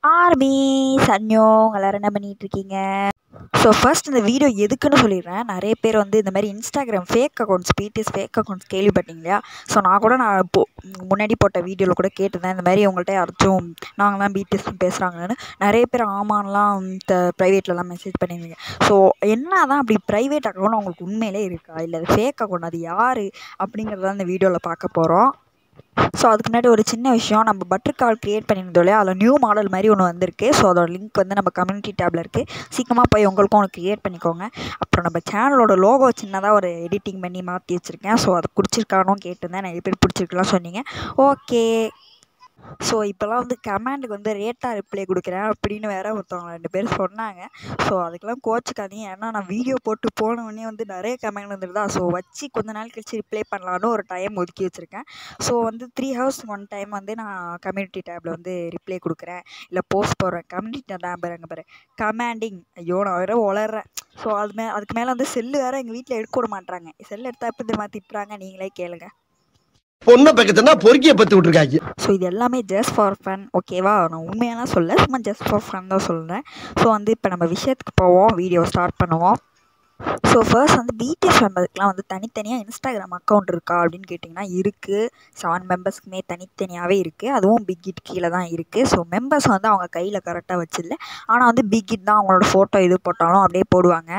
army சன்யோ எல்லாரும் என்ன பண்ணிட்டு இருக்கீங்க ஸோ ஃபர்ஸ்ட் இந்த வீடியோ எதுக்குன்னு சொல்லிடுறேன் நிறைய பேர் வந்து இந்த மாதிரி Instagram fake accounts BTS fake accounts கேள்விப்பட்டீங்க இல்லையா ஸோ நான் கூட நான் இப்போ முன்னாடி போட்ட வீடியோவில் கூட கேட்டிருந்தேன் இந்த மாதிரி உங்கள்கிட்ட யாராச்சும் நாங்களாம் பிடிஎஸ் பேசுகிறாங்கன்னு நிறைய பேர் ஆமான்லாம் ப்ரைவேட்லலாம் மெசேஜ் பண்ணியிருந்தீங்க ஸோ என்ன தான் அப்படி ப்ரைவேட் அக்கௌண்ட் உங்களுக்கு உண்மையிலே இருக்கா இல்லை அது ஃபேக் அக்கௌண்ட் அது யார் அப்படிங்கிறத இந்த வீடியோவில் பார்க்க போகிறோம் ஸோ அதுக்கு முன்னாடி ஒரு சின்ன விஷயம் நம்ம பட்டர் கால் க்ரியேட் பண்ணியிருந்தோம் இல்லையா அதில் நியூ மாடல் மாதிரி ஒன்று வந்திருக்கு ஸோ அதோட லிங்க் வந்து நம்ம கம்யூனிட்டி டேப்பில் இருக்குது சீக்கிரமாக போய் உங்களுக்கும் ஒன்று க்ரியேட் பண்ணிக்கோங்க அப்புறம் நம்ம சேனலோட லோகோ சின்னதாக ஒரு எடிட்டிங் பண்ணி மாற்றி வச்சுருக்கேன் ஸோ அதை பிடிச்சிருக்கானோ கேட்டிருந்தேன் நிறைய பேர் பிடிச்சிருக்கலாம் சொன்னீங்க ஓகே ஸோ இப்போல்லாம் வந்து கமெண்டுக்கு வந்து ரேட்டாக ரிப்ளை கொடுக்குறேன் அப்படின்னு வேற ஒருத்தவங்க ரெண்டு பேர் சொன்னாங்க ஸோ அதுக்கெல்லாம் கோச்சிக்காதீங்க ஏன்னா நான் வீடியோ போட்டு போனவுடனே வந்து நிறைய கமெண்ட் வந்துருதா ஸோ வச்சு கொஞ்ச நாள் கழிச்சு ரிப்ளை பண்ணலான்னு ஒரு டைம் ஒதுக்கி வச்சுருக்கேன் ஸோ வந்து த்ரீ ஹவர்ஸ் ஒன் டைம் வந்து நான் கம்யூனிட்டி டேப்பில் வந்து ரிப்ளை கொடுக்குறேன் இல்லை போஸ்ட் போடுறேன் கம்யூனிட்டி டேப் பாருங்க பாரு கமாண்டிங் ஐயோ நான் வேற வளர்றேன் ஸோ அது மே அதுக்கு மேலே வந்து செல்லு வேறு எங்கள் வீட்டில் எடுக்க விட மாட்டாங்க செல் எடுத்தால் எப்படி தெரியுமா திட்டுறாங்க நீங்களே கேளுங்க பொண்ணை பக்கத்துனா பொறுக்கிய பத்து விட்டுருக்காங்க ஸோ இது எல்லாமே ஜஸ்ட் ஃபார் ஃபன் ஓகேவா நான் உண்மையெல்லாம் சொல்ல சும்மா ஜஸ்ட் ஃபார் ஃபன் தான் சொல்கிறேன் ஸோ வந்து இப்போ நம்ம விஷயத்துக்கு போவோம் வீடியோ ஸ்டார்ட் பண்ணுவோம் ஸோ ஃபர்ஸ்ட் வந்து பிடிஎஸ் மெம்பர்ஸ்க்குலாம் வந்து தனித்தனியாக இன்ஸ்டாகிராம் அக்கௌண்ட் இருக்கா அப்படின்னு கேட்டிங்கன்னா இருக்குது செவன் மெம்பர்ஸ்க்குமே தனித்தனியாகவே இருக்குது அதுவும் பிக்கிட் கீழே தான் இருக்குது ஸோ மெம்பர்ஸ் வந்து அவங்க கையில் கரெக்டாக வச்சிடல ஆனால் வந்து பிக்கிட் தான் அவங்களோட ஃபோட்டோ இது போட்டாலும் அப்படியே போடுவாங்க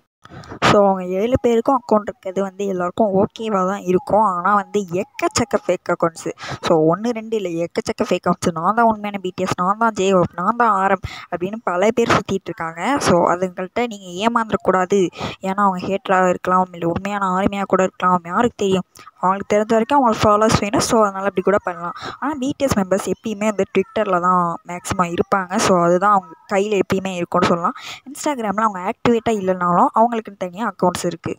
ஸோ அவங்க ஏழு பேருக்கும் அக்கௌண்ட் இருக்கிறது வந்து எல்லாருக்கும் ஓகேவாக தான் இருக்கும் ஆனால் வந்து எக்கச்சக்க ஃபேக் அக்கௌண்ட்ஸு ஸோ ஒன்று ரெண்டு இல்லை எக்கச்சக்க ஃபேக் அக்கௌண்ட்ஸ் நான் தான் உண்மையான பிடிஎஸ் நான் தான் ஜே நான் தான் ஆரம் அப்படின்னு பல பேர் சுற்றிட்டு இருக்காங்க ஸோ அதுங்கள்ட்ட நீங்கள் ஏமாந்துடக்கூடாது ஏன்னா அவங்க ஹேட்டராக இருக்கலாம் இல்லை உண்மையான ஆர்மியாக கூட இருக்கலாம் யாருக்கு தெரியும் அவங்களுக்கு தெரிஞ்ச வரைக்கும் அவங்களுக்கு ஃபாலோவர்ஸ் வேணும் ஸோ அதனால் அப்படி கூட பண்ணலாம் ஆனால் பிடிஎஸ் மெம்பர்ஸ் எப்பயுமே வந்து ட்விட்டரில் தான் மேக்ஸிமம் இருப்பாங்க ஸோ அதுதான் அவங்க கையில் எப்பயுமே இருக்கும்னு சொல்லலாம் இன்ஸ்டாகிராமில் அவங்க ஆக்டிவேட்டாக இல்லைனாலும் அவங்களுக்குன்னு தனியாக அக்கௌண்ட்ஸ் இருக்குது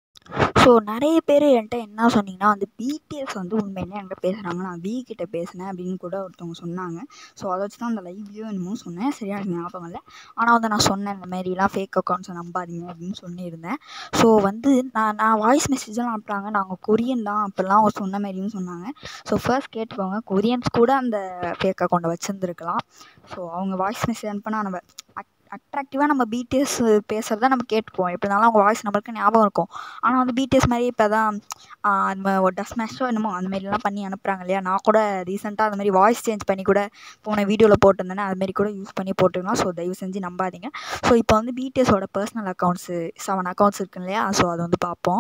ஸோ நிறைய பேர் என்கிட்ட என்ன சொன்னீங்கன்னா வந்து பிடிஎஸ் வந்து உண்மையிலே என்கிட்ட பேசுகிறாங்க நான் வி கிட்ட பேசினேன் அப்படின்னு கூட ஒருத்தவங்க சொன்னாங்க ஸோ அதை வச்சு தான் அந்த லைவ்லேயும் என்னமோ சொன்னேன் சரியா எனக்கு ஞாபகம் இல்லை ஆனால் வந்து நான் சொன்னேன் இந்த மாதிரிலாம் ஃபேக் அக்கௌண்ட்ஸை நம்பாதீங்க அப்படின்னு சொல்லியிருந்தேன் ஸோ வந்து நான் நான் வாய்ஸ் மெசேஜெலாம் அனுப்புகிறாங்க நாங்கள் கொரியன் தான் அப்படிலாம் அவங்க சொன்ன மாதிரியும் சொன்னாங்க ஸோ ஃபர்ஸ்ட் கேட்டுக்கோங்க கொரியன்ஸ் கூட அந்த ஃபேக் அக்கௌண்ட்டை வச்சுருந்துருக்கலாம் ஸோ அவங்க வாய்ஸ் மெசேஜ் அனுப்பினா நம்ம அக் அட்ராக்டிவாக நம்ம பிடிஎஸ் பேசுகிறத நம்ம கேட்டுக்குவோம் எப்படி இருந்தாலும் அவங்க வாய்ஸ் நம்மளுக்கு ஞாபகம் இருக்கும் ஆனால் வந்து பிடிஎஸ் மாதிரி இப்போ தான் நம்ம டஸ் மேஷோ என்னமோ அந்த மாதிரிலாம் பண்ணி அனுப்புகிறாங்க இல்லையா நான் கூட ரீசெண்டாக அந்த மாதிரி வாய்ஸ் சேஞ்ச் பண்ணி கூட போன வீடியோவில் போட்டிருந்தேனே அதுமாரி கூட யூஸ் பண்ணி போட்டுக்கலாம் ஸோ தயவு செஞ்சு நம்பாதீங்க ஸோ இப்போ வந்து பிடிஎஸோட பர்சனல் அக்கௌண்ட்ஸு செவன் அக்கௌண்ட்ஸ் இருக்கு இல்லையா ஸோ அதை வந்து பார்ப்போம்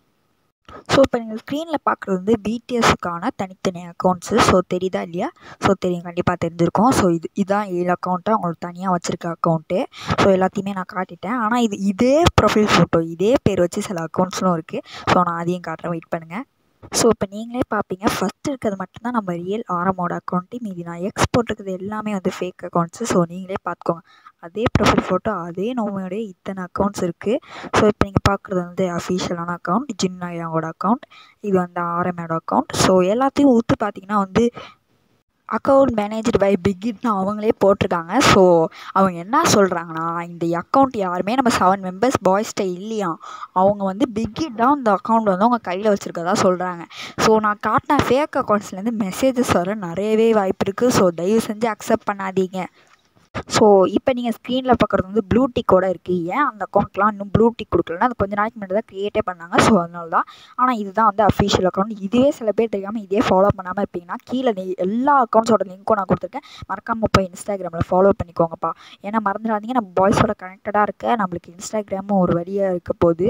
ஸோ இப்போ நீங்கள் ஸ்க்ரீனில் பார்க்குறது வந்து பிடிஎஸ்க்கான தனித்தனி அக்கௌண்ட்ஸு ஸோ தெரியுதா இல்லையா ஸோ தெரியும் கண்டிப்பாக தெரிஞ்சிருக்கும் ஸோ இது இதுதான் ஏழு அக்கௌண்ட்டு அவங்களுக்கு தனியாக வச்சுருக்க அக்கௌண்ட்டு ஸோ எல்லாத்தையுமே நான் காட்டிட்டேன் ஆனால் இது இதே ப்ரொஃபைல் ஃபோட்டோ இதே பேர் வச்சு சில அக்கௌண்ட்ஸ்லும் இருக்குது ஸோ நான் அதையும் காட்டுறேன் வெயிட் பண்ணுங்கள் ஸோ இப்போ நீங்களே பார்ப்பீங்க ஃபஸ்ட் இருக்கிறது மட்டும்தான் நம்ம ரியல் ஆரமோட அக்கௌண்ட்டு மீதி நான் எக்ஸ் போட்டிருக்கிறது எல்லாமே வந்து ஃபேக் அக்கௌண்ட்ஸு ஸோ நீங்களே பார்த்துக்கோங்க அதே ப்ரொஃபைல் ஃபோட்டோ அதே நோமையோடைய இத்தனை அக்கௌண்ட்ஸ் இருக்குது ஸோ இப்போ நீங்கள் பார்க்குறது வந்து அஃபீஷியலான அக்கௌண்ட் ஜின்னாயாவோட அக்கௌண்ட் இது வந்து ஆர்எம்மோட அக்கௌண்ட் ஸோ எல்லாத்தையும் ஊற்று பார்த்தீங்கன்னா வந்து அக்கௌண்ட் மேனேஜர் பை பிக்கிட்னு அவங்களே போட்டிருக்காங்க ஸோ அவங்க என்ன சொல்கிறாங்கன்னா இந்த அக்கௌண்ட் யாருமே நம்ம செவன் மெம்பர்ஸ் பாய்ஸ்கிட்ட இல்லையா அவங்க வந்து பிக்கிட் தான் இந்த அக்கௌண்ட் வந்து அவங்க கையில் வச்சுருக்கதா சொல்கிறாங்க ஸோ நான் காட்டின ஃபேக் அக்கௌண்ட்ஸ்லேருந்து மெசேஜஸ் வர நிறையவே வாய்ப்பு இருக்குது ஸோ தயவு செஞ்சு அக்செப்ட் பண்ணாதீங்க ஸோ இப்போ நீங்கள் ஸ்க்ரீனில் பார்க்குறது வந்து ப்ளூ டிக்கோட இருக்குது ஏன் அந்த அக்கௌண்ட்லாம் இன்னும் ப்ளூ டிக் கொடுக்கலன்னா அது கொஞ்ச நாளைக்கு முன்னாடி தான் க்ரியேட்டே பண்ணாங்க ஸோ அதனால தான் ஆனால் இதுதான் வந்து அஃபிஷியல் அக்கௌண்ட் இதுவே சில பேர் தெரியாமல் இதே ஃபாலோ பண்ணாமல் இருப்பீங்கன்னா கீழே நீ எல்லா அக்கௌண்ட்ஸோட லிங்க்கும் நான் கொடுத்துருக்கேன் மறக்காமல் போய் இன்ஸ்டாகிராமில் ஃபாலோ பண்ணிக்கோங்கப்பா ஏன்னா மறந்துடாதீங்க நம்ம பாய்ஸோட கனெக்டடாக இருக்க நம்மளுக்கு இன்ஸ்டாகிராமும் ஒரு வழியாக இருக்க போகுது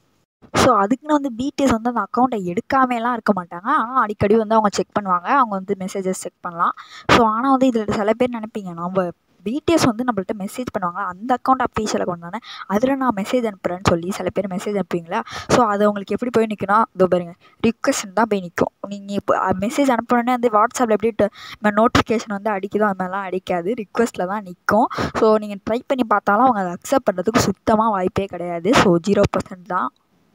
ஸோ அதுக்குன்னு வந்து பிடிஎஸ் வந்து அந்த அக்கௌண்ட்டை எடுக்காமலாம் இருக்க மாட்டாங்க ஆனால் அடிக்கடி வந்து அவங்க செக் பண்ணுவாங்க அவங்க வந்து மெசேஜஸ் செக் பண்ணலாம் ஸோ ஆனால் வந்து இதில் சில பேர் நினைப்பீங்க நம்ம பிடிஎஸ் வந்து நம்மள்ட்ட மெசேஜ் பண்ணுவாங்க அந்த அக்கௌண்ட் அஃபீஷியல் அக்கௌண்ட் தானே அதில் நான் மெசேஜ் அனுப்புகிறேன்னு சொல்லி சில பேர் மெசேஜ் அனுப்புவீங்களா ஸோ அது உங்களுக்கு எப்படி போய் நிற்குன்னா இதோ பாருங்க ரிக்வஸ்ட் தான் போய் நிற்கும் நீங்கள் இப்போ மெசேஜ் அனுப்புனோடனே வந்து வாட்ஸ்அப்பில் எப்படி நோட்டிஃபிகேஷன் வந்து அடிக்குதோ அது மாதிரிலாம் அடிக்காது ரிக்வஸ்ட்டில் தான் நிற்கும் ஸோ நீங்கள் ட்ரை பண்ணி பார்த்தாலும் அவங்க அதை அக்செப்ட் பண்ணுறதுக்கு சுத்தமாக வாய்ப்பே கிடையாது ஸோ ஜீரோ பர்சன்ட் தான்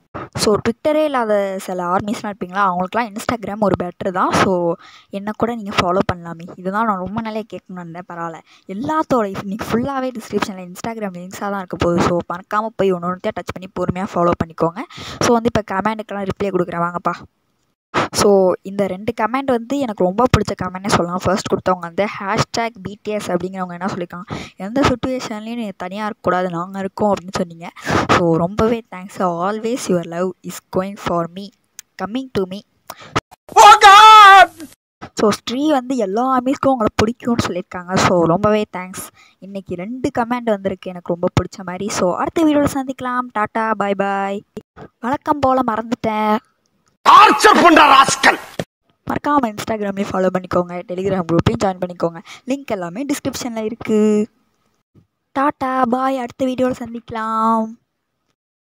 ஸோ ட்விட்டரே இல்லாத சில ஆர்மிஸ்லாம் இருப்பீங்களா அவங்களுக்குலாம் இன்ஸ்டாகிராம் ஒரு பெட்ரு தான் ஸோ என்ன கூட நீங்கள் ஃபாலோ பண்ணலாமே இதுதான் நான் ரொம்ப நாளே கேட்கணும்னு இருந்தேன் பரவாயில்ல எல்லாத்தோட இன்னைக்கு ஃபுல்லாகவே டிஸ்கிரிப்ஷனில் இன்ஸ்டாகிராம் லிங்க்ஸாக தான் இருக்க போகுது ஸோ மறக்காமல் போய் ஒன்று ஒன்றுத்தையாக டச் பண்ணி பொறுமையாக ஃபாலோ பண்ணிக்கோங்க ஸோ வந்து இப்போ கமெண்டுக்கெல்லாம் ரிப்ளை கொடுக்குறேன் வாங்கப்பா ஸோ இந்த ரெண்டு கமெண்ட் வந்து எனக்கு ரொம்ப பிடிச்ச கமெண்ட்னே சொல்லலாம் ஃபர்ஸ்ட் கொடுத்தவங்க வந்து ஹேஷ்டேக் பிடிஎஸ் அப்படிங்கிறவங்க என்ன சொல்லியிருக்காங்க எந்த சுச்சுவேஷன்லேயும் நீங்கள் தனியாக இருக்கக்கூடாது நாங்கள் இருக்கோம் அப்படின்னு சொன்னீங்க ஸோ ரொம்பவே thanks always your love is going for me coming to me so Sri வந்து எல்லா ஆமீஸ்க்கும் உங்களை பிடிக்கும்னு சொல்லியிருக்காங்க ஸோ ரொம்பவே தேங்க்ஸ் இன்றைக்கி ரெண்டு கமெண்ட் வந்திருக்கு எனக்கு ரொம்ப பிடிச்ச மாதிரி ஸோ அடுத்த வீடியோவில் சந்திக்கலாம் டாட்டா பாய் பாய் வழக்கம் போல் மறந்துட்டேன் டார்ச்சர் பண்ற ராஸ்கல் மறக்காமல் இன்ஸ்டாகிராம்லேயும் ஃபாலோ பண்ணிக்கோங்க டெலிகிராம் குரூப்பையும் ஜாயின் பண்ணிக்கோங்க லிங்க் எல்லாமே டிஸ்கிரிப்ஷனில் இருக்குது டாட்டா பாய் அடுத்த வீடியோவில் சந்திக்கலாம்